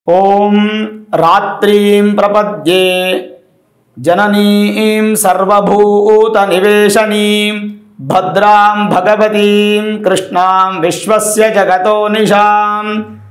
ॐ रात्रिं प्रपद्ये जननीं सर्वभूतनिवेशनीं भद्रां भगवतीं कृष्णां विश्वस्य जगतो निशां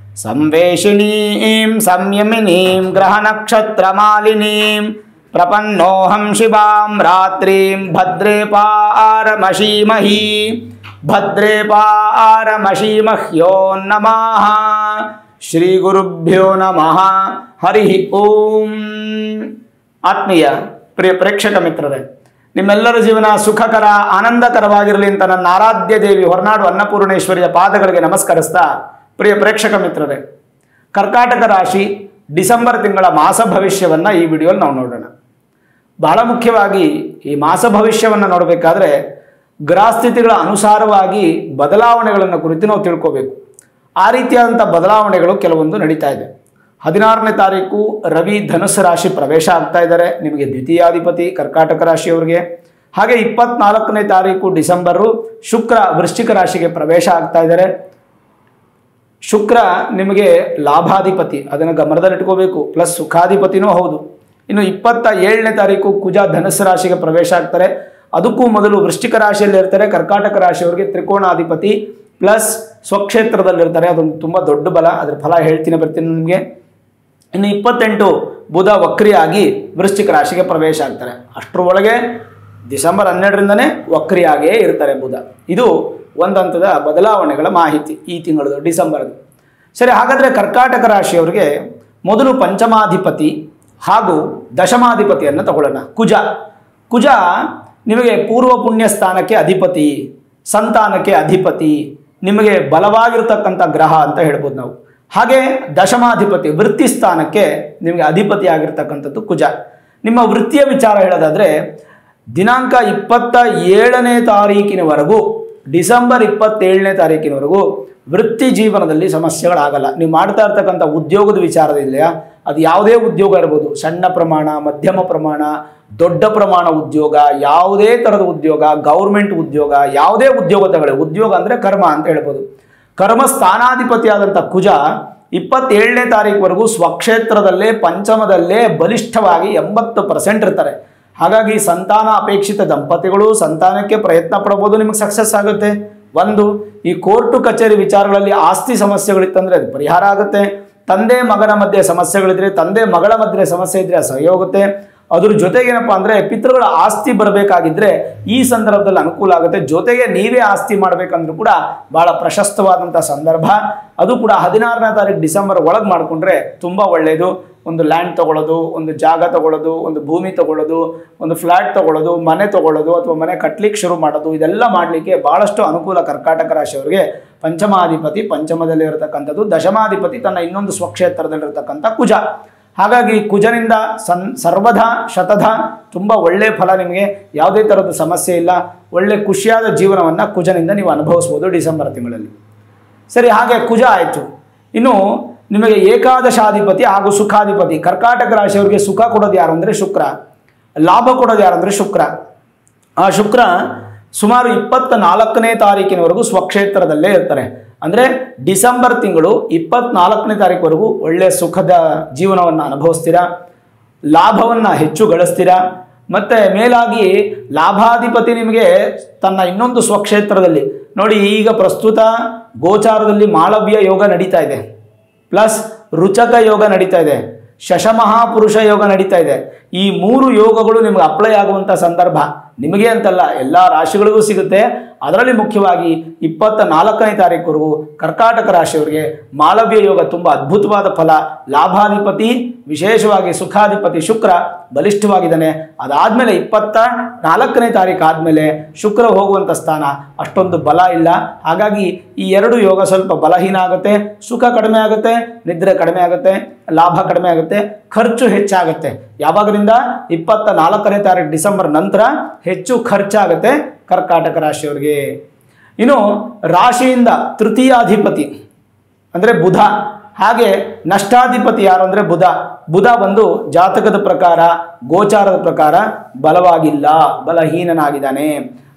संवेशिनीं संयमिनीं ग्रहनक्षत्रमालिनीं प्रपन्नोऽहं शिवां रात्रिं भद्रे पारमशीमहि भद्रे पारमशीमह्यो नमः ಶ್ರೀ ಗುರುಭ್ಯೋ ನಮಃ ಹರಿ ಓಂ ಆತ್ಮೀಯ ಪ್ರಿಯ ಪ್ರೇಕ್ಷಕ ಮಿತ್ರರೇ ನಿಮ್ಮೆಲ್ಲರ ಜೀವನ ಸುಖಕರ ಆನಂದಕರವಾಗಿರಲಿ ಅಂತ ನನ್ನ ಆರಾಧ್ಯ ದೇವಿ ಹೊರನಾಡು ಅನ್ನಪೂರ್ಣೇಶ್ವರಿಯ ಪಾದಗಳಿಗೆ ನಮಸ್ಕರಿಸ್ತಾ ಪ್ರಿಯ ಪ್ರೇಕ್ಷಕ ಮಿತ್ರರೇ ಕರ್ಕಾಟಕ ರಾಶಿ ಡಿಸೆಂಬರ್ ತಿಂಗಳ ಮಾಸ ಭವಿಷ್ಯವನ್ನು ಈ ವಿಡಿಯೋಲಿ ನಾವು ನೋಡೋಣ ಬಹಳ ಮುಖ್ಯವಾಗಿ ಈ ಮಾಸ ಭವಿಷ್ಯವನ್ನು ನೋಡಬೇಕಾದ್ರೆ ಗ್ರಹಸ್ಥಿತಿಗಳ ಅನುಸಾರವಾಗಿ ಬದಲಾವಣೆಗಳನ್ನು ಕುರಿತು ನಾವು ತಿಳ್ಕೋಬೇಕು ಆ ರೀತಿಯಾದಂಥ ಬದಲಾವಣೆಗಳು ಕೆಲವೊಂದು ನಡೀತಾ ಇದೆ ಹದಿನಾರನೇ ತಾರೀಕು ರವಿ ಧನುಸ್ಸು ರಾಶಿ ಪ್ರವೇಶ ಆಗ್ತಾ ಇದ್ದಾರೆ ನಿಮಗೆ ದ್ವಿತೀಯಾಧಿಪತಿ ಕರ್ಕಾಟಕ ರಾಶಿಯವರಿಗೆ ಹಾಗೆ ಇಪ್ಪತ್ನಾಲ್ಕನೇ ತಾರೀಕು ಡಿಸೆಂಬರು ಶುಕ್ರ ವೃಶ್ಚಿಕ ರಾಶಿಗೆ ಪ್ರವೇಶ ಆಗ್ತಾ ಇದ್ದಾರೆ ಶುಕ್ರ ನಿಮಗೆ ಲಾಭಾಧಿಪತಿ ಅದನ್ನು ಗಮನದಲ್ಲಿಟ್ಕೋಬೇಕು ಪ್ಲಸ್ ಸುಖಾಧಿಪತಿನೂ ಹೌದು ಇನ್ನು ಇಪ್ಪತ್ತ ಏಳನೇ ತಾರೀಕು ಕುಜ ಧನುಸ್ಸು ರಾಶಿಗೆ ಪ್ರವೇಶ ಆಗ್ತಾರೆ ಅದಕ್ಕೂ ಮೊದಲು ವೃಶ್ಚಿಕ ರಾಶಿಯಲ್ಲಿ ಇರ್ತಾರೆ ಕರ್ಕಾಟಕ ರಾಶಿಯವರಿಗೆ ತ್ರಿಕೋಣಾಧಿಪತಿ ಪ್ಲಸ್ ಸ್ವಕ್ಷೇತ್ರದಲ್ಲಿರ್ತಾರೆ ಅದೊಂದು ತುಂಬ ದೊಡ್ಡ ಬಲ ಅದ್ರ ಫಲ ಹೇಳ್ತೀನಿ ಬರ್ತೀನಿ ನಿಮಗೆ ಇನ್ನು ಇಪ್ಪತ್ತೆಂಟು ಬುಧ ವಕ್ರಿಯಾಗಿ ವೃಶ್ಚಿಕ ರಾಶಿಗೆ ಪ್ರವೇಶ ಆಗ್ತಾರೆ ಅಷ್ಟರ ಒಳಗೆ ಡಿಸೆಂಬರ್ ಹನ್ನೆರಡರಿಂದನೇ ವಕ್ರಿಯಾಗಿಯೇ ಇರ್ತಾರೆ ಬುಧ ಇದು ಒಂದು ಹಂತದ ಬದಲಾವಣೆಗಳ ಮಾಹಿತಿ ಈ ತಿಂಗಳದು ಡಿಸೆಂಬರ್ದು ಸರಿ ಹಾಗಾದರೆ ಕರ್ಕಾಟಕ ರಾಶಿಯವರಿಗೆ ಮೊದಲು ಪಂಚಮಾಧಿಪತಿ ಹಾಗೂ ದಶಮಾಧಿಪತಿಯನ್ನು ತಗೊಳ್ಳೋಣ ಕುಜ ಕುಜ ನಿಮಗೆ ಪೂರ್ವ ಪುಣ್ಯ ಸ್ಥಾನಕ್ಕೆ ಅಧಿಪತಿ ಸಂತಾನಕ್ಕೆ ಅಧಿಪತಿ ನಿಮಗೆ ಬಲವಾಗಿರ್ತಕ್ಕಂಥ ಗ್ರಹ ಅಂತ ಹೇಳ್ಬೋದು ನಾವು ಹಾಗೆ ದಶಮಾಧಿಪತಿ ವೃತ್ತಿ ಸ್ಥಾನಕ್ಕೆ ನಿಮಗೆ ಅಧಿಪತಿ ಆಗಿರ್ತಕ್ಕಂಥದ್ದು ಕುಜ ನಿಮ್ಮ ವೃತ್ತಿಯ ವಿಚಾರ ಹೇಳೋದಾದರೆ ದಿನಾಂಕ ಇಪ್ಪತ್ತ ಏಳನೇ ತಾರೀಕಿನವರೆಗೂ ಡಿಸೆಂಬರ್ ಇಪ್ಪತ್ತೇಳನೇ ತಾರೀಕಿನವರೆಗೂ ವೃತ್ತಿ ಜೀವನದಲ್ಲಿ ಸಮಸ್ಯೆಗಳಾಗಲ್ಲ ನೀವು ಮಾಡ್ತಾ ಇರ್ತಕ್ಕಂಥ ಉದ್ಯೋಗದ ವಿಚಾರದಿದೆಯಾ ಅದು ಯಾವುದೇ ಉದ್ಯೋಗ ಇರ್ಬೋದು ಸಣ್ಣ ಪ್ರಮಾಣ ಮಧ್ಯಮ ಪ್ರಮಾಣ ದೊಡ್ಡ ಪ್ರಮಾಣ ಉದ್ಯೋಗ ಯಾವುದೇ ಥರದ ಉದ್ಯೋಗ ಗೌರ್ಮೆಂಟ್ ಉದ್ಯೋಗ ಯಾವುದೇ ಉದ್ಯೋಗ ತಗೊಳ್ಳಿ ಉದ್ಯೋಗ ಅಂದರೆ ಕರ್ಮ ಅಂತ ಹೇಳ್ಬೋದು ಕರ್ಮ ಸ್ಥಾನಾಧಿಪತಿಯಾದಂಥ ಕುಜ ಇಪ್ಪತ್ತೇಳನೇ ತಾರೀಕುವರೆಗೂ ಸ್ವಕ್ಷೇತ್ರದಲ್ಲೇ ಪಂಚಮದಲ್ಲೇ ಬಲಿಷ್ಠವಾಗಿ ಎಂಬತ್ತು ಪರ್ಸೆಂಟ್ ಇರ್ತಾರೆ ಹಾಗಾಗಿ ಸಂತಾನ ಅಪೇಕ್ಷಿತ ದಂಪತಿಗಳು ಸಂತಾನಕ್ಕೆ ಪ್ರಯತ್ನ ಪಡ್ಬೋದು ನಿಮಗೆ ಸಕ್ಸಸ್ ಆಗುತ್ತೆ ಒಂದು ಈ ಕೋರ್ಟು ಕಚೇರಿ ವಿಚಾರಗಳಲ್ಲಿ ಆಸ್ತಿ ಸಮಸ್ಯೆಗಳಿತ್ತಂದರೆ ಅದು ಪರಿಹಾರ ಆಗುತ್ತೆ ತಂದೆ ಮಗನ ಮಧ್ಯೆ ಸಮಸ್ಯೆಗಳಿದ್ರೆ ತಂದೆ ಮಗಳ ಮಧ್ಯೆ ಸಮಸ್ಯೆ ಇದ್ರೆ ಸರಿ ಹೋಗುತ್ತೆ ಅದ್ರ ಜೊತೆಗೇನಪ್ಪ ಅಂದರೆ ಪಿತೃಗಳ ಆಸ್ತಿ ಬರಬೇಕಾಗಿದ್ದರೆ ಈ ಸಂದರ್ಭದಲ್ಲಿ ಅನುಕೂಲ ಆಗುತ್ತೆ ಜೊತೆಗೆ ನೀವೇ ಆಸ್ತಿ ಮಾಡಬೇಕಂದ್ರೂ ಕೂಡ ಭಾಳ ಪ್ರಶಸ್ತವಾದಂಥ ಸಂದರ್ಭ ಅದು ಕೂಡ ಹದಿನಾರನೇ ತಾರೀಕು ಡಿಸೆಂಬರ್ ಒಳಗೆ ಮಾಡಿಕೊಂಡ್ರೆ ತುಂಬ ಒಳ್ಳೆಯದು ಒಂದು ಲ್ಯಾಂಡ್ ತೊಗೊಳ್ಳೋದು ಒಂದು ಜಾಗ ತೊಗೊಳ್ಳೋದು ಒಂದು ಭೂಮಿ ತೊಗೊಳ್ಳೋದು ಒಂದು ಫ್ಲ್ಯಾಟ್ ತೊಗೊಳ್ಳೋದು ಮನೆ ತೊಗೊಳ್ಳೋದು ಅಥವಾ ಮನೆ ಕಟ್ಲಿಕ್ಕೆ ಶುರು ಮಾಡೋದು ಇದೆಲ್ಲ ಮಾಡಲಿಕ್ಕೆ ಭಾಳಷ್ಟು ಅನುಕೂಲ ಕರ್ಕಾಟಕ ರಾಶಿಯವರಿಗೆ ಪಂಚಮಾಧಿಪತಿ ಪಂಚಮದಲ್ಲಿ ಇರತಕ್ಕಂಥದ್ದು ದಶಮಾಧಿಪತಿ ತನ್ನ ಇನ್ನೊಂದು ಸ್ವಕ್ಷೇತ್ರದಲ್ಲಿರ್ತಕ್ಕಂಥ ಕುಜ ಹಾಗಾಗಿ ಕುಜನಿಂದ ಸನ್ ಸರ್ವಧಾ ಶತಧ ತುಂಬ ಒಳ್ಳೆ ಫಲ ನಿಮಗೆ ಯಾವುದೇ ಥರದ ಸಮಸ್ಯೆ ಇಲ್ಲ ಒಳ್ಳೆ ಖುಷಿಯಾದ ಜೀವನವನ್ನು ಕುಜನಿಂದ ನೀವು ಅನುಭವಿಸ್ಬೋದು ಡಿಸೆಂಬರ್ ತಿಂಗಳಲ್ಲಿ ಸರಿ ಹಾಗೆ ಕುಜ ಆಯಿತು ಇನ್ನು ನಿಮಗೆ ಏಕಾದಶಾಧಿಪತಿ ಹಾಗೂ ಸುಖಾಧಿಪತಿ ಕರ್ಕಾಟಕ ರಾಶಿಯವರಿಗೆ ಸುಖ ಕೊಡೋದು ಯಾರು ಅಂದರೆ ಶುಕ್ರ ಲಾಭ ಕೊಡೋದು ಯಾರು ಅಂದರೆ ಶುಕ್ರ ಆ ಶುಕ್ರ ಸುಮಾರು ಇಪ್ಪತ್ತ ನಾಲ್ಕನೇ ತಾರೀಕಿನವರೆಗೂ ಸ್ವಕ್ಷೇತ್ರದಲ್ಲೇ ಇರ್ತಾರೆ ಅಂದರೆ ಡಿಸೆಂಬರ್ ತಿಂಗಳು ಇಪ್ಪತ್ನಾಲ್ಕನೇ ತಾರೀಕುವರೆಗೂ ಒಳ್ಳೆಯ ಸುಖದ ಜೀವನವನ್ನು ಅನುಭವಿಸ್ತೀರಾ ಲಾಭವನ್ನು ಹೆಚ್ಚು ಗಳಿಸ್ತೀರಾ ಮತ್ತು ಮೇಲಾಗಿ ಲಾಭಾಧಿಪತಿ ನಿಮಗೆ ತನ್ನ ಇನ್ನೊಂದು ಸ್ವಕ್ಷೇತ್ರದಲ್ಲಿ ನೋಡಿ ಈಗ ಪ್ರಸ್ತುತ ಗೋಚಾರದಲ್ಲಿ ಮಾಳವ್ಯ ಯೋಗ ನಡೀತಾ ಇದೆ ಪ್ಲಸ್ ರುಚಕ ಯೋಗ ನಡೀತಾ ಇದೆ ಶಶಮಹಾಪುರುಷ ಯೋಗ ನಡೀತಾ ಇದೆ ಈ ಮೂರು ಯೋಗಗಳು ನಿಮ್ಗೆ ಅಪ್ಲೈ ಆಗುವಂಥ ಸಂದರ್ಭ ನಿಮಗೆ ಅಂತಲ್ಲ ಎಲ್ಲ ರಾಶಿಗಳಿಗೂ ಸಿಗುತ್ತೆ ಅದರಲ್ಲಿ ಮುಖ್ಯವಾಗಿ ಇಪ್ಪತ್ತ ನಾಲ್ಕನೇ ತಾರೀಕುವರೆಗೂ ಕರ್ಕಾಟಕ ರಾಶಿಯವರಿಗೆ ಮಾಳವ್ಯ ಯೋಗ ತುಂಬ ಅದ್ಭುತವಾದ ಫಲ ಲಾಭಾಧಿಪತಿ ವಿಶೇಷವಾಗಿ ಸುಖಾಧಿಪತಿ ಶುಕ್ರ ಬಲಿಷ್ಠವಾಗಿದ್ದಾನೆ ಅದಾದಮೇಲೆ ಇಪ್ಪತ್ತ ನಾಲ್ಕನೇ ತಾರೀಕು ಆದಮೇಲೆ ಶುಕ್ರ ಹೋಗುವಂಥ ಸ್ಥಾನ ಅಷ್ಟೊಂದು ಬಲ ಇಲ್ಲ ಹಾಗಾಗಿ ಈ ಎರಡು ಯೋಗ ಸ್ವಲ್ಪ ಬಲಹೀನ ಆಗುತ್ತೆ ಸುಖ ಕಡಿಮೆ ಆಗುತ್ತೆ ನಿದ್ರೆ ಕಡಿಮೆ ಆಗುತ್ತೆ ಲಾಭ ಕಡಿಮೆ ಆಗುತ್ತೆ ಖರ್ಚು ಹೆಚ್ಚಾಗುತ್ತೆ ಯಾವಾಗರಿಂದ ಇಪ್ಪತ್ತ ನಾಲ್ಕನೇ ತಾರೀಕು ಡಿಸೆಂಬರ್ ನಂತರ ಹೆಚ್ಚು ಖರ್ಚಾಗುತ್ತೆ ಕರ್ಕಾಟಕ ರಾಶಿಯವರಿಗೆ ಇನ್ನು ರಾಶಿಯಿಂದ ತೃತೀಯಾಧಿಪತಿ ಅಂದರೆ ಬುಧ ಹಾಗೆ ನಷ್ಟಾಧಿಪತಿ ಯಾರು ಅಂದರೆ ಬುಧ ಬುಧ ಬಂದು ಜಾತಕದ ಪ್ರಕಾರ ಗೋಚಾರದ ಪ್ರಕಾರ ಬಲವಾಗಿಲ್ಲ ಬಲಹೀನನಾಗಿದ್ದಾನೆ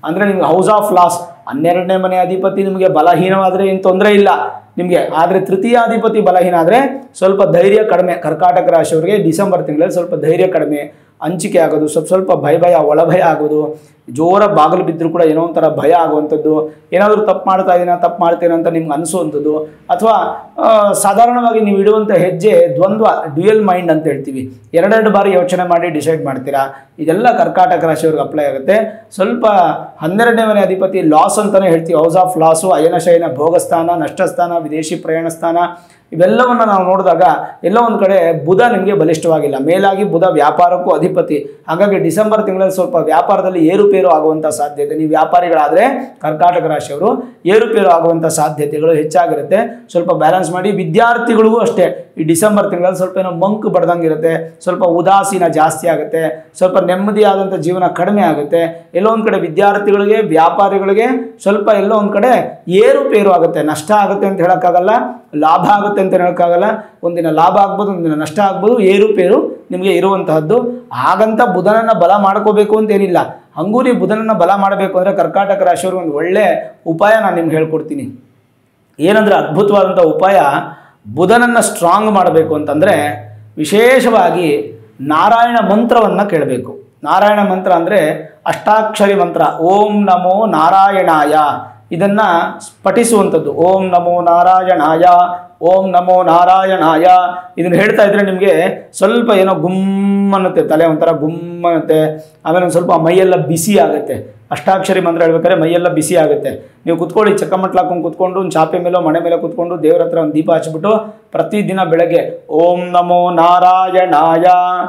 ಅಂದರೆ ನಿಮ್ಗೆ ಹೌಸ್ ಆಫ್ ಲಾಸ್ ಹನ್ನೆರಡನೇ ಮನೆ ಅಧಿಪತಿ ನಿಮಗೆ ಬಲಹೀನವಾದರೆ ಏನು ತೊಂದರೆ ಇಲ್ಲ ನಿಮಗೆ ಆದರೆ ತೃತೀಯಾಧಿಪತಿ ಬಲಹೀನ ಆದರೆ ಸ್ವಲ್ಪ ಧೈರ್ಯ ಕಡಿಮೆ ಕರ್ಕಾಟಕ ರಾಶಿಯವರಿಗೆ ಡಿಸೆಂಬರ್ ತಿಂಗಳಲ್ಲಿ ಸ್ವಲ್ಪ ಧೈರ್ಯ ಕಡಿಮೆ ಹಂಚಿಕೆ ಆಗೋದು ಸ್ವಲ್ಪ ಸ್ವಲ್ಪ ಭಯ ಭಯ ಒಳಭಯ ಆಗೋದು ಜೋರ ಬಾಗಿಲು ಬಿದ್ದರೂ ಕೂಡ ಏನೋ ಒಂಥರ ಭಯ ಆಗುವಂಥದ್ದು ಏನಾದರೂ ತಪ್ಪು ಮಾಡ್ತಾ ಇದೀನ ತಪ್ಪು ಮಾಡ್ತೇನೆ ಅಂತ ನಿಮ್ಗೆ ಅನಿಸುವಂಥದ್ದು ಅಥವಾ ಆ, ಸಾಧಾರಣವಾಗಿ ನೀವು ಇಡುವಂಥ ಹೆಜ್ಜೆ ದ್ವಂದ್ವ ಡ್ಯುಯಲ್ ಮೈಂಡ್ ಅಂತ ಹೇಳ್ತೀವಿ ಎರಡೆರಡು ಬಾರಿ ಯೋಚನೆ ಮಾಡಿ ಡಿಸೈಡ್ ಮಾಡ್ತೀರಾ ಇದೆಲ್ಲ ಕರ್ಕಾಟಕ ರಾಶಿಯವ್ರಿಗೆ ಅಪ್ಲೈ ಆಗುತ್ತೆ ಸ್ವಲ್ಪ ಹನ್ನೆರಡನೇ ಮನೆ ಅಧಿಪತಿ ಲಾಸ್ ಅಂತಲೇ ಹೇಳ್ತೀವಿ ಹೌಸ್ ಆಫ್ ಲಾಸು ಅಯನ ಶಯನ ಭೋಗಸ್ಥಾನ ನಷ್ಟಸ್ಥಾನ ವಿದೇಶಿ ಪ್ರಯಾಣ ಸ್ಥಾನ ಇವೆಲ್ಲವನ್ನು ನಾವು ನೋಡಿದಾಗ ಎಲ್ಲೋ ಒಂದು ಕಡೆ ಬುಧ ನಿಮಗೆ ಬಲಿಷ್ಠವಾಗಿಲ್ಲ ಮೇಲಾಗಿ ಬುಧ ವ್ಯಾಪಾರಕ್ಕೂ ಅಧಿಪತಿ ಹಾಗಾಗಿ ಡಿಸೆಂಬರ್ ತಿಂಗಳಲ್ಲಿ ಸ್ವಲ್ಪ ವ್ಯಾಪಾರದಲ್ಲಿ ಏರುಪೇರು ಆಗುವಂಥ ಸಾಧ್ಯತೆ ನೀವು ವ್ಯಾಪಾರಿಗಳಾದರೆ ಕರ್ಕಾಟಕ ರಾಶಿಯವರು ಏರುಪೇರು ಆಗುವಂಥ ಸಾಧ್ಯತೆಗಳು ಹೆಚ್ಚಾಗಿರುತ್ತೆ ಸ್ವಲ್ಪ ಬ್ಯಾಲೆನ್ಸ್ ಮಾಡಿ ವಿದ್ಯಾರ್ಥಿಗಳಿಗೂ ಅಷ್ಟೇ ಈ ಡಿಸೆಂಬರ್ ತಿಂಗಳಲ್ಲಿ ಸ್ವಲ್ಪ ಏನೋ ಮಂಕ್ ಬಡ್ದಂಗಿರುತ್ತೆ ಸ್ವಲ್ಪ ಉದಾಸೀನ ಜಾಸ್ತಿ ಆಗುತ್ತೆ ಸ್ವಲ್ಪ ನೆಮ್ಮದಿಯಾದಂಥ ಜೀವನ ಕಡಿಮೆ ಆಗುತ್ತೆ ಎಲ್ಲೋ ಒಂದು ಕಡೆ ವಿದ್ಯಾರ್ಥಿಗಳಿಗೆ ವ್ಯಾಪಾರಿಗಳಿಗೆ ಸ್ವಲ್ಪ ಎಲ್ಲೋ ಒಂದು ಕಡೆ ಏರುಪೇರು ಆಗುತ್ತೆ ನಷ್ಟ ಆಗುತ್ತೆ ಅಂತ ಹೇಳೋಕ್ಕಾಗಲ್ಲ ಲಾಭ ಆಗುತ್ತೆ ಅಂತ ಹೇಳೋಕ್ಕಾಗಲ್ಲ ಒಂದಿನ ಲಾಭ ಆಗ್ಬೋದು ಒಂದಿನ ನಷ್ಟ ಆಗ್ಬೋದು ಏರುಪೇರು ನಿಮಗೆ ಇರುವಂತಹದ್ದು ಹಾಗಂತ ಬುಧನನ್ನು ಬಲ ಮಾಡ್ಕೋಬೇಕು ಅಂತ ಏನಿಲ್ಲ ಹಂಗೂ ನೀವು ಬುಧನನ್ನು ಬಲ ಮಾಡಬೇಕು ಅಂದರೆ ಕರ್ಕಾಟಕ ರಾಶಿಯವ್ರಿಗೆ ಒಂದು ಒಳ್ಳೆ ಉಪಾಯ ನಾನು ನಿಮ್ಗೆ ಹೇಳ್ಕೊಡ್ತೀನಿ ಏನಂದ್ರೆ ಅದ್ಭುತವಾದಂಥ ಉಪಾಯ ಬುಧನನ್ನು ಸ್ಟ್ರಾಂಗ್ ಮಾಡಬೇಕು ಅಂತಂದರೆ ವಿಶೇಷವಾಗಿ ನಾರಾಯಣ ಮಂತ್ರವನ್ನು ಕೇಳಬೇಕು ನಾರಾಯಣ ಮಂತ್ರ ಅಂದರೆ ಅಷ್ಟಾಕ್ಷರಿ ಮಂತ್ರ ಓಂ ನಮೋ ನಾರಾಯಣಾಯ ಇದನ್ನು ಪಠಿಸುವಂಥದ್ದು ಓಂ ನಮೋ ನಾರಾಯಣಾಯ ಓಂ ನಮೋ ನಾರಾಯಣಾಯ ಇದನ್ನು ಹೇಳ್ತಾ ಇದ್ರೆ ನಿಮಗೆ ಸ್ವಲ್ಪ ಏನೋ ಗುಮ್ ಅನ್ನುತ್ತೆ ತಲೆ ಒಂಥರ ಗುಮ್ ಅನ್ನುತ್ತೆ ಆಮೇಲೆ ಒಂದು ಸ್ವಲ್ಪ ಮೈಯೆಲ್ಲ ಬಿಸಿ ಆಗುತ್ತೆ ಅಷ್ಟಾಕ್ಷರಿ ಮಂತ್ರ ಹೇಳ್ಬೇಕಾದ್ರೆ ಮೈಯೆಲ್ಲ ಬಿಸಿ ಆಗುತ್ತೆ ನೀವು ಕುತ್ಕೊಳ್ಳಿ ಚಕ್ಕಮಟ್ಲು ಹಾಕೊಂಡು ಕುತ್ಕೊಂಡು ಒಂದು ಚಾಪೆ ಮೇಲೋ ಮನೆ ಮೇಲೆ ಕುತ್ಕೊಂಡು ದೇವ್ರ ಹತ್ರ ಒಂದು ದೀಪ ಹಚ್ಬಿಟ್ಟು ಪ್ರತಿದಿನ ಬೆಳಗ್ಗೆ ಓಂ ನಮೋ ನಾರಾಯಣಾಯ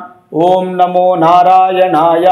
ಓಂ ನಮೋ ನಾರಾಯಣಾಯ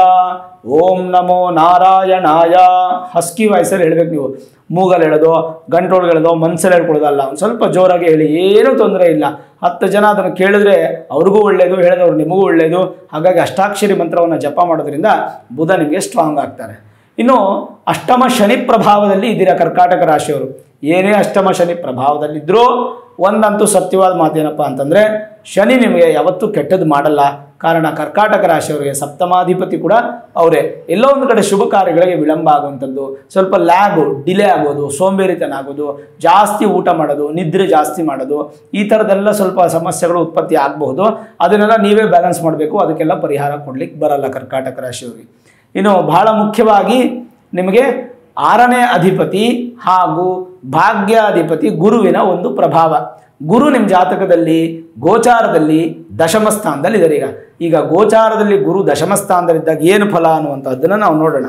ಓಂ ನಮೋ ನಾರಾಯಣಾಯ ಹಸ್ಕಿ ವಾಯ್ಸಲ್ಲಿ ಹೇಳ್ಬೇಕು ನೀವು ಮೂಗಲ್ಲಿ ಹೇಳೋದು ಗಂಟೊಳಗೆ ಹೇಳೋದು ಮನ್ಸಲ್ಲಿ ಹೇಳ್ಕೊಳ್ಳೋದಲ್ಲ ಒಂದು ಸ್ವಲ್ಪ ಜೋರಾಗಿ ಹೇಳಿ ಏನೂ ತೊಂದರೆ ಇಲ್ಲ ಹತ್ತು ಜನ ಅದನ್ನು ಕೇಳಿದ್ರೆ ಅವ್ರಿಗೂ ಒಳ್ಳೆಯದು ಹೇಳಿದವ್ರು ನಿಮಗೂ ಒಳ್ಳೆಯದು ಹಾಗಾಗಿ ಅಷ್ಟಾಕ್ಷರಿ ಮಂತ್ರವನ್ನು ಜಪ ಮಾಡೋದ್ರಿಂದ ಬುಧ ನಿಮಗೆ ಸ್ಟ್ರಾಂಗ್ ಆಗ್ತಾರೆ ಇನ್ನು ಅಷ್ಟಮ ಶನಿ ಪ್ರಭಾವದಲ್ಲಿ ಇದ್ದೀರಾ ಕರ್ಕಾಟಕ ರಾಶಿಯವರು ಏನೇ ಅಷ್ಟಮ ಶನಿ ಪ್ರಭಾವದಲ್ಲಿದ್ದರೂ ಒಂದಂತೂ ಸತ್ಯವಾದ ಮಾತೇನಪ್ಪ ಅಂತಂದರೆ ಶನಿ ನಿಮಗೆ ಯಾವತ್ತೂ ಕೆಟ್ಟದ್ದು ಮಾಡಲ್ಲ ಕಾರಣ ಕರ್ಕಾಟಕ ರಾಶಿಯವರಿಗೆ ಸಪ್ತಮಾಧಿಪತಿ ಕೂಡ ಅವರೇ ಎಲ್ಲೋ ಒಂದು ಕಡೆ ಶುಭ ಕಾರ್ಯಗಳಿಗೆ ವಿಳಂಬ ಆಗುವಂಥದ್ದು ಸ್ವಲ್ಪ ಲ್ಯಾಗು ಡಿಲೇ ಆಗೋದು ಸೋಂಬೇರಿತನ ಆಗೋದು ಜಾಸ್ತಿ ಊಟ ಮಾಡೋದು ನಿದ್ರೆ ಜಾಸ್ತಿ ಮಾಡೋದು ಈ ಥರದ್ದೆಲ್ಲ ಸ್ವಲ್ಪ ಸಮಸ್ಯೆಗಳು ಉತ್ಪತ್ತಿ ಆಗಬಹುದು ಅದನ್ನೆಲ್ಲ ನೀವೇ ಬ್ಯಾಲೆನ್ಸ್ ಮಾಡಬೇಕು ಅದಕ್ಕೆಲ್ಲ ಪರಿಹಾರ ಕೊಡ್ಲಿಕ್ಕೆ ಬರಲ್ಲ ಕರ್ಕಾಟಕ ರಾಶಿಯವರಿಗೆ ಇನ್ನು ಬಹಳ ಮುಖ್ಯವಾಗಿ ನಿಮಗೆ ಆರನೇ ಅಧಿಪತಿ ಹಾಗೂ ಭಾಗ್ಯಾಧಿಪತಿ ಗುರುವಿನ ಒಂದು ಪ್ರಭಾವ ಗುರು ನಿಮ್ಮ ಜಾತಕದಲ್ಲಿ ಗೋಚಾರದಲ್ಲಿ ದಶಮ ಸ್ಥಾನದಲ್ಲಿ ಇದ್ದಾರೆ ಈಗ ಈಗ ಗೋಚಾರದಲ್ಲಿ ಗುರು ದಶಮ ಸ್ಥಾನದಲ್ಲಿದ್ದಾಗ ಏನು ಫಲ ಅನ್ನುವಂಥದ್ದನ್ನು ನಾವು ನೋಡೋಣ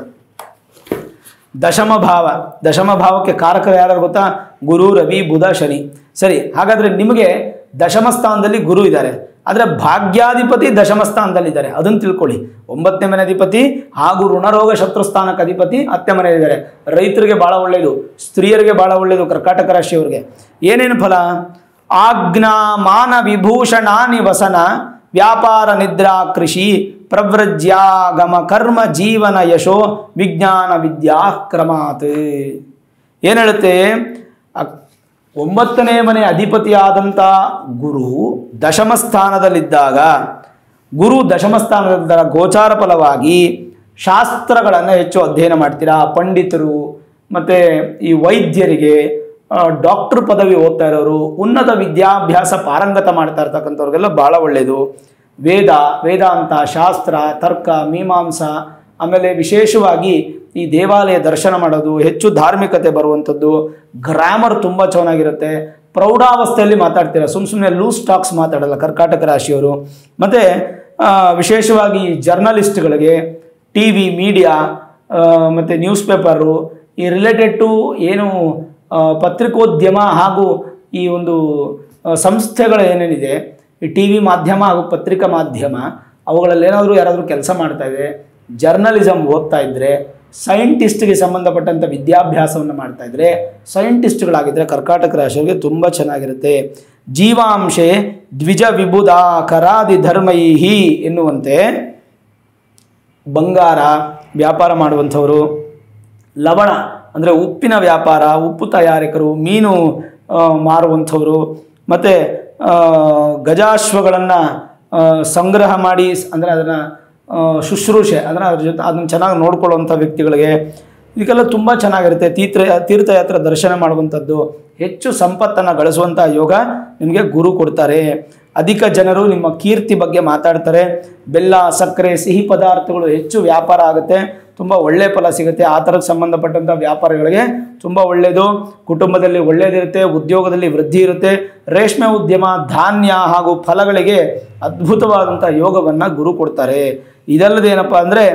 ದಶಮ ಭಾವ ದಶಮ ಭಾವಕ್ಕೆ ಕಾರಕರು ಯಾರು ಗೊತ್ತಾ ಗುರು ರವಿ ಬುಧ ಶನಿ ಸರಿ ಹಾಗಾದರೆ ನಿಮಗೆ ದಶಮ ಸ್ಥಾನದಲ್ಲಿ ಗುರು ಇದ್ದಾರೆ ಆದರೆ ಭಾಗ್ಯಾಧಿಪತಿ ದಶಮ ಸ್ಥಾನದಲ್ಲಿದ್ದಾರೆ ಅದನ್ನು ತಿಳ್ಕೊಳ್ಳಿ ಒಂಬತ್ತನೇ ಮನೆ ಅಧಿಪತಿ ಹಾಗೂ ಋಣರೋಗ ಶತ್ರುಸ್ಥಾನಕ್ಕೆ ಅಧಿಪತಿ ಹತ್ತನೇ ಮನೆ ಇದ್ದಾರೆ ರೈತರಿಗೆ ಭಾಳ ಒಳ್ಳೆಯದು ಸ್ತ್ರೀಯರಿಗೆ ಭಾಳ ಒಳ್ಳೆಯದು ಕರ್ಕಾಟಕ ರಾಶಿಯವರಿಗೆ ಏನೇನು ಫಲ ಆಜ್ಞಾ ಮಾನ ವಿಭೂಷಣಾನಿ ವಸನ ವ್ಯಾಪಾರ ನಿದ್ರಾ ಕೃಷಿ ಪ್ರವ್ರಜ್ಯಾಗಮ ಕರ್ಮ ಜೀವನ ಯಶೋ ವಿಜ್ಞಾನ ವಿದ್ಯಾ ಕ್ರಮಾತ್ ಏನು ಹೇಳುತ್ತೆ ಅ- ಒಂಬತ್ತನೇ ಮನೆ ಅಧಿಪತಿಯಾದಂಥ ಗುರು ದಶಮ ಸ್ಥಾನದಲ್ಲಿದ್ದಾಗ ಗುರು ದಶಮ ಸ್ಥಾನದಲ್ಲಿದ್ದಾಗ ಗೋಚಾರ ಫಲವಾಗಿ ಶಾಸ್ತ್ರಗಳನ್ನು ಹೆಚ್ಚು ಅಧ್ಯಯನ ಮಾಡ್ತೀರಾ ಪಂಡಿತರು ಮತ್ತು ಈ ವೈದ್ಯರಿಗೆ ಡಾಕ್ಟರ್ ಪದವಿ ಓದ್ತಾ ಇರೋರು ಉನ್ನತ ವಿದ್ಯಾಭ್ಯಾಸ ಪಾರಂಗತ ಮಾಡ್ತಾ ಇರ್ತಕ್ಕಂಥವ್ರಿಗೆಲ್ಲ ಭಾಳ ಒಳ್ಳೆಯದು ವೇದ ವೇದಾಂತ ಶಾಸ್ತ್ರ ತರ್ಕ ಮೀಮಾಂಸ ಆಮೇಲೆ ವಿಶೇಷವಾಗಿ ಈ ದೇವಾಲಯ ದರ್ಶನ ಮಾಡೋದು ಹೆಚ್ಚು ಧಾರ್ಮಿಕತೆ ಬರುವಂಥದ್ದು ಗ್ರಾಮರ್ ತುಂಬ ಚೆನ್ನಾಗಿರುತ್ತೆ ಪ್ರೌಢಾವಸ್ಥೆಯಲ್ಲಿ ಮಾತಾಡ್ತೀರಾ ಸುಮ್ಮ ಸುಮ್ಮನೆ ಲೂಸ್ ಟಾಕ್ಸ್ ಮಾತಾಡಲ್ಲ ಕರ್ಕಾಟಕ ರಾಶಿಯವರು ಮತ್ತು ವಿಶೇಷವಾಗಿ ಜರ್ನಲಿಸ್ಟ್ಗಳಿಗೆ ಟಿ ವಿ ಮೀಡಿಯಾ ಮತ್ತು ನ್ಯೂಸ್ ಪೇಪರು ಈ ರಿಲೇಟೆಡ್ ಟು ಏನು ಆ, ಪತ್ರಿಕೋದ್ಯಮ ಹಾಗೂ ಈ ಒಂದು ಆ, ಸಂಸ್ಥೆಗಳು ಏನೇನಿದೆ ಈ ಟಿ ವಿ ಮಾಧ್ಯಮ ಹಾಗೂ ಪತ್ರಿಕಾ ಮಾಧ್ಯಮ ಅವುಗಳಲ್ಲಿ ಏನಾದರೂ ಯಾರಾದರೂ ಕೆಲಸ ಮಾಡ್ತಾ ಇದೆ ಜರ್ನಲಿಸಮ್ ಓದ್ತಾ ಇದ್ದರೆ ಸೈಂಟಿಸ್ಟ್ಗೆ ಸಂಬಂಧಪಟ್ಟಂಥ ವಿದ್ಯಾಭ್ಯಾಸವನ್ನು ಮಾಡ್ತಾ ಇದ್ದರೆ ಸೈಂಟಿಸ್ಟ್ಗಳಾಗಿದ್ದರೆ ಕರ್ಕಾಟಕ ರಾಶಿಯವರಿಗೆ ತುಂಬ ಚೆನ್ನಾಗಿರುತ್ತೆ ಜೀವಾಂಶೆ ದ್ವಿಜ ವಿಬುಧ ಕರಾದಿ ಧರ್ಮೈಹಿ ಎನ್ನುವಂತೆ ಬಂಗಾರ ವ್ಯಾಪಾರ ಮಾಡುವಂಥವರು ಲವಣ ಅಂದರೆ ಉಪ್ಪಿನ ವ್ಯಾಪಾರ ಉಪ್ಪು ತಯಾರಕರು ಮೀನು ಆ, ಮಾರುವಂಥವರು ಮತ್ತು ಗಜಾಶ್ವಗಳನ್ನು ಸಂಗ್ರಹ ಮಾಡಿ ಅಂದರೆ ಅದನ್ನು ಶುಶ್ರೂಷೆ ಅಂದರೆ ಅದ್ರ ಜೊತೆ ಅದನ್ನು ಚೆನ್ನಾಗಿ ನೋಡ್ಕೊಳ್ಳುವಂಥ ವ್ಯಕ್ತಿಗಳಿಗೆ ಇದಕ್ಕೆಲ್ಲ ತುಂಬ ಚೆನ್ನಾಗಿರುತ್ತೆ ತೀರ್ಥ ತೀರ್ಥಯಾತ್ರೆ ದರ್ಶನ ಮಾಡುವಂಥದ್ದು ಹೆಚ್ಚು ಸಂಪತ್ತನ್ನು ಗಳಿಸುವಂಥ ಯೋಗ ನಿಮಗೆ ಗುರು ಕೊಡ್ತಾರೆ ಅಧಿಕ ಜನರು ನಿಮ್ಮ ಕೀರ್ತಿ ಬಗ್ಗೆ ಮಾತಾಡ್ತಾರೆ ಬೆಲ್ಲ ಸಕ್ಕರೆ ಸಿಹಿ ಪದಾರ್ಥಗಳು ಹೆಚ್ಚು ವ್ಯಾಪಾರ ಆಗುತ್ತೆ ತುಂಬ ಒಳ್ಳೆಯ ಫಲ ಸಿಗುತ್ತೆ ಆ ಥರಕ್ಕೆ ಸಂಬಂಧಪಟ್ಟಂಥ ವ್ಯಾಪಾರಗಳಿಗೆ ತುಂಬ ಒಳ್ಳೆಯದು ಕುಟುಂಬದಲ್ಲಿ ಒಳ್ಳೆಯದಿರುತ್ತೆ ಉದ್ಯೋಗದಲ್ಲಿ ವೃದ್ಧಿ ಇರುತ್ತೆ ರೇಷ್ಮೆ ಉದ್ಯಮ ಧಾನ್ಯ ಹಾಗೂ ಫಲಗಳಿಗೆ ಅದ್ಭುತವಾದಂಥ ಯೋಗವನ್ನು ಗುರು ಕೊಡ್ತಾರೆ ಇದಲ್ಲದೆ ಏನಪ್ಪ ಅಂದರೆ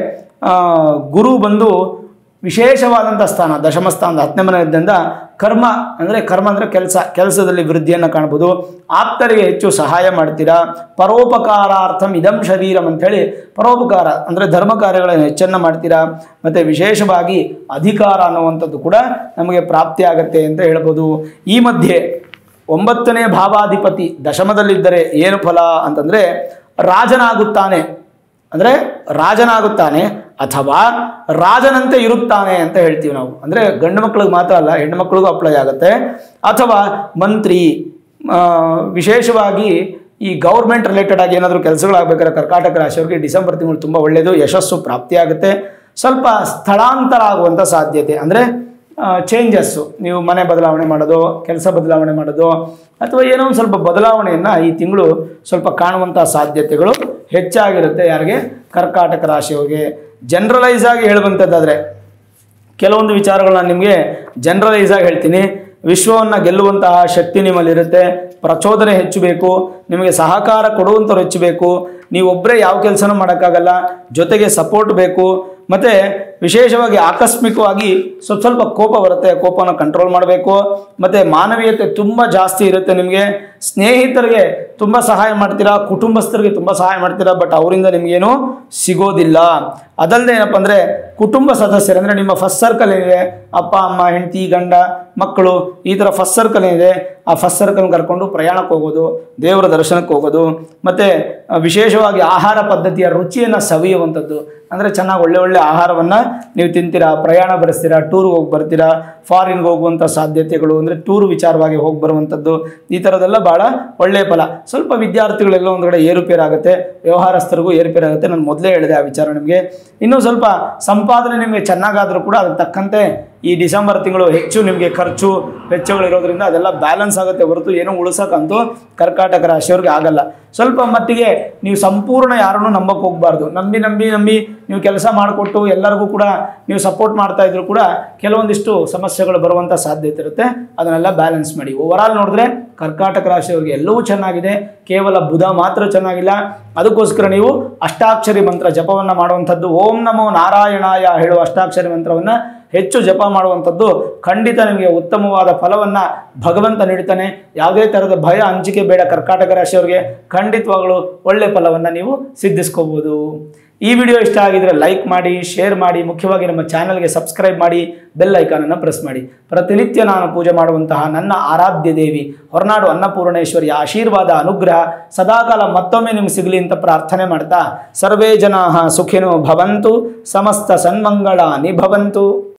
ಗುರು ಬಂದು ವಿಶೇಷವಾದಂಥ ಸ್ಥಾನ ದಶಮ ಸ್ಥಾನದ ಹತ್ತನೇ ಮನೆ ಇದ್ದಿಂದ ಕರ್ಮ ಅಂದರೆ ಕರ್ಮ ಅಂದರೆ ಕೆಲಸ ಕೆಲಸದಲ್ಲಿ ವೃದ್ಧಿಯನ್ನು ಕಾಣ್ಬೋದು ಆಪ್ತರಿಗೆ ಹೆಚ್ಚು ಸಹಾಯ ಮಾಡ್ತೀರಾ ಪರೋಪಕಾರಾರ್ಥಂ ಇದಂ ಶರೀರಂ ಅಂಥೇಳಿ ಪರೋಪಕಾರ ಅಂದರೆ ಧರ್ಮ ಕಾರ್ಯಗಳನ್ನು ಹೆಚ್ಚನ್ನು ಮಾಡ್ತೀರಾ ಮತ್ತು ವಿಶೇಷವಾಗಿ ಅಧಿಕಾರ ಅನ್ನುವಂಥದ್ದು ಕೂಡ ನಮಗೆ ಪ್ರಾಪ್ತಿ ಆಗತ್ತೆ ಅಂತ ಹೇಳ್ಬೋದು ಈ ಮಧ್ಯೆ ಒಂಬತ್ತನೇ ಭಾವಾಧಿಪತಿ ದಶಮದಲ್ಲಿದ್ದರೆ ಏನು ಫಲ ಅಂತಂದರೆ ರಾಜನಾಗುತ್ತಾನೆ ಅಂದರೆ ರಾಜನಾಗುತ್ತಾನೆ ಅಥವಾ ರಾಜನಂತೆ ಇರುತ್ತಾನೆ ಅಂತ ಹೇಳ್ತೀವಿ ನಾವು ಅಂದರೆ ಗಂಡು ಮಕ್ಕಳಿಗೆ ಮಾತ್ರ ಅಲ್ಲ ಹೆಣ್ಣು ಮಕ್ಕಳಿಗೂ ಅಪ್ಲೈ ಆಗುತ್ತೆ ಅಥವಾ ಮಂತ್ರಿ ಆ, ವಿಶೇಷವಾಗಿ ಈ ಗೌರ್ಮೆಂಟ್ ರಿಲೇಟೆಡ್ ಆಗಿ ಏನಾದರೂ ಕೆಲಸಗಳಾಗಬೇಕಾದ್ರೆ ಕರ್ಕಾಟಕ ರಾಶಿಯವರಿಗೆ ಡಿಸೆಂಬರ್ ತಿಂಗಳು ತುಂಬ ಒಳ್ಳೆಯದು ಯಶಸ್ಸು ಪ್ರಾಪ್ತಿಯಾಗುತ್ತೆ ಸ್ವಲ್ಪ ಸ್ಥಳಾಂತರ ಆಗುವಂಥ ಸಾಧ್ಯತೆ ಅಂದರೆ ಚೇಂಜಸ್ಸು ನೀವು ಮನೆ ಬದಲಾವಣೆ ಮಾಡೋದು ಕೆಲಸ ಬದಲಾವಣೆ ಮಾಡೋದು ಅಥವಾ ಏನೋ ಒಂದು ಸ್ವಲ್ಪ ಬದಲಾವಣೆಯನ್ನು ಈ ತಿಂಗಳು ಸ್ವಲ್ಪ ಕಾಣುವಂಥ ಸಾಧ್ಯತೆಗಳು ಹೆಚ್ಚಾಗಿರುತ್ತೆ ಯಾರಿಗೆ ಕರ್ಕಾಟಕ ರಾಶಿಯವರಿಗೆ ಜನರಲೈಸ್ ಆಗಿ ಹೇಳುವಂಥದ್ದಾದರೆ ಕೆಲವೊಂದು ವಿಚಾರಗಳನ್ನ ನಿಮಗೆ ಜನರಲೈಸ್ ಆಗಿ ಹೇಳ್ತೀನಿ ವಿಶ್ವವನ್ನು ಗೆಲ್ಲುವಂತಹ ಶಕ್ತಿ ನಿಮ್ಮಲ್ಲಿರುತ್ತೆ ಪ್ರಚೋದನೆ ಹೆಚ್ಚು ಬೇಕು ನಿಮಗೆ ಸಹಕಾರ ಕೊಡುವಂಥವ್ರು ಹೆಚ್ಚು ಬೇಕು ನೀವೊಬ್ಬರೇ ಯಾವ ಕೆಲಸನೂ ಮಾಡೋಕ್ಕಾಗಲ್ಲ ಜೊತೆಗೆ ಸಪೋರ್ಟ್ ಬೇಕು ಮತ್ತು ವಿಶೇಷವಾಗಿ ಆಕಸ್ಮಿಕವಾಗಿ ಸ್ವಲ್ಪ ಸ್ವಲ್ಪ ಕೋಪ ಬರುತ್ತೆ ಕೋಪನ ಕಂಟ್ರೋಲ್ ಮಾಡಬೇಕು ಮತ್ತು ಮಾನವೀಯತೆ ತುಂಬ ಜಾಸ್ತಿ ಇರುತ್ತೆ ನಿಮಗೆ ಸ್ನೇಹಿತರಿಗೆ ತುಂಬ ಸಹಾಯ ಮಾಡ್ತೀರಾ ಕುಟುಂಬಸ್ಥರಿಗೆ ತುಂಬ ಸಹಾಯ ಮಾಡ್ತೀರಾ ಬಟ್ ಅವರಿಂದ ನಿಮಗೇನು ಸಿಗೋದಿಲ್ಲ ಅದಲ್ಲದೆ ಏನಪ್ಪ ಅಂದರೆ ಕುಟುಂಬ ಸದಸ್ಯರು ಅಂದರೆ ನಿಮ್ಮ ಫಸ್ಟ್ ಸರ್ಕಲ್ ಏನಿದೆ ಅಪ್ಪ ಅಮ್ಮ ಹೆಂಡತಿ ಗಂಡ ಮಕ್ಕಳು ಈ ಥರ ಫಸ್ಟ್ ಸರ್ಕಲ್ ಏನಿದೆ ಆ ಫಸ್ಟ್ ಸರ್ಕಲ್ ಕರ್ಕೊಂಡು ಪ್ರಯಾಣಕ್ಕೆ ಹೋಗೋದು ದೇವರ ದರ್ಶನಕ್ಕೆ ಹೋಗೋದು ಮತ್ತು ವಿಶೇಷವಾಗಿ ಆಹಾರ ಪದ್ಧತಿಯ ರುಚಿಯನ್ನು ಸವಿಯುವಂಥದ್ದು ಅಂದರೆ ಚೆನ್ನಾಗಿ ಒಳ್ಳೆ ಒಳ್ಳೆ ಆಹಾರವನ್ನು ನೀವು ತಿಂತೀರಾ ಪ್ರಯಾಣ ಬೆಳೆಸ್ತೀರಾ ಟೂರ್ಗೆ ಹೋಗಿ ಬರ್ತೀರಾ ಫಾರಿನ್ಗೆ ಹೋಗುವಂಥ ಸಾಧ್ಯತೆಗಳು ಅಂದರೆ ಟೂರ್ ವಿಚಾರವಾಗಿ ಹೋಗಿ ಬರುವಂಥದ್ದು ಈ ಥರದ್ದೆಲ್ಲ ಭಾಳ ಒಳ್ಳೆಯ ಫಲ ಸ್ವಲ್ಪ ವಿದ್ಯಾರ್ಥಿಗಳೆಲ್ಲ ಒಂದು ಕಡೆ ಏರುಪೇರಾಗುತ್ತೆ ವ್ಯವಹಾರಸ್ಥರಿಗೂ ಏರುಪೇರಾಗುತ್ತೆ ನಾನು ಮೊದಲೇ ಹೇಳಿದೆ ಆ ವಿಚಾರ ನಿಮಗೆ ಇನ್ನೂ ಸ್ವಲ್ಪ ಸಂಪಾದನೆ ನಿಮಗೆ ಚೆನ್ನಾಗಾದರೂ ಕೂಡ ಅದಕ್ಕೆ ತಕ್ಕಂತೆ ಈ ಡಿಸೆಂಬರ್ ತಿಂಗಳು ಹೆಚ್ಚು ನಿಮಗೆ ಖರ್ಚು ವೆಚ್ಚಗಳಿರೋದ್ರಿಂದ ಅದೆಲ್ಲ ಬ್ಯಾಲೆನ್ಸ್ ಆಗುತ್ತೆ ಹೊರತು ಏನೂ ಉಳಿಸೋಕ್ಕಂತೂ ಕರ್ಕಾಟಕ ರಾಶಿಯವ್ರಿಗೆ ಆಗಲ್ಲ ಸ್ವಲ್ಪ ಮಟ್ಟಿಗೆ ನೀವು ಸಂಪೂರ್ಣ ಯಾರನ್ನೂ ನಂಬಕ್ಕೆ ಹೋಗಬಾರ್ದು ನಂಬಿ ನಂಬಿ ನಂಬಿ ನೀವು ಕೆಲಸ ಮಾಡಿಕೊಟ್ಟು ಎಲ್ಲರಿಗೂ ಕೂಡ ನೀವು ಸಪೋರ್ಟ್ ಮಾಡ್ತಾ ಇದ್ರು ಕೂಡ ಕೆಲವೊಂದಿಷ್ಟು ಸಮಸ್ಯೆಗಳು ಬರುವಂಥ ಸಾಧ್ಯತೆ ಇರುತ್ತೆ ಅದನ್ನೆಲ್ಲ ಬ್ಯಾಲೆನ್ಸ್ ಮಾಡಿ ಓವರಾಲ್ ನೋಡಿದ್ರೆ ಕರ್ಕಾಟಕ ರಾಶಿಯವರಿಗೆ ಎಲ್ಲವೂ ಚೆನ್ನಾಗಿದೆ ಕೇವಲ ಬುಧ ಮಾತ್ರ ಚೆನ್ನಾಗಿಲ್ಲ ಅದಕ್ಕೋಸ್ಕರ ನೀವು ಅಷ್ಟಾಕ್ಷರಿ ಮಂತ್ರ ಜಪವನ್ನು ಮಾಡುವಂಥದ್ದು ಓಂ ನಮೋ ನಾರಾಯಣಾಯ ಹೇಳುವ ಅಷ್ಟಾಕ್ಷರಿ ಮಂತ್ರವನ್ನು ಹೆಚ್ಚು ಜಪ ಮಾಡುವಂಥದ್ದು ಖಂಡಿತ ನಿಮಗೆ ಉತ್ತಮವಾದ ಫಲವನ್ನು ಭಗವಂತ ನೀಡ್ತಾನೆ ಯಾವುದೇ ಥರದ ಭಯ ಹಂಚಿಕೆ ಬೇಡ ಕರ್ಕಾಟಕ ರಾಶಿಯವರಿಗೆ ಖಂಡಿತವಾಗಲೂ ಒಳ್ಳೆ ಫಲವನ್ನು ನೀವು ಸಿದ್ಧಿಸ್ಕೋಬೋದು ಈ ವಿಡಿಯೋ ಇಷ್ಟ ಆಗಿದ್ರೆ ಲೈಕ್ ಮಾಡಿ ಶೇರ್ ಮಾಡಿ ಮುಖ್ಯವಾಗಿ ನಮ್ಮ ಚಾನಲ್ಗೆ ಸಬ್ಸ್ಕ್ರೈಬ್ ಮಾಡಿ ಬೆಲ್ ಐಕಾನನ್ನು ಪ್ರೆಸ್ ಮಾಡಿ ಪ್ರತಿನಿತ್ಯ ನಾನು ಪೂಜೆ ಮಾಡುವಂತಹ ನನ್ನ ಆರಾಧ್ಯ ದೇವಿ ಹೊರನಾಡು ಅನ್ನಪೂರ್ಣೇಶ್ವರಿಯ ಆಶೀರ್ವಾದ ಅನುಗ್ರಹ ಸದಾಕಾಲ ಮತ್ತೊಮ್ಮೆ ನಿಮ್ಗೆ ಸಿಗಲಿ ಅಂತ ಪ್ರಾರ್ಥನೆ ಮಾಡ್ತಾ ಸರ್ವೇ ಜನಾ ಸುಖಿನೋ ಭವಂತು ಸಮಸ್ತ ಸನ್ಮಂಗಳ ನಿಭವಂತು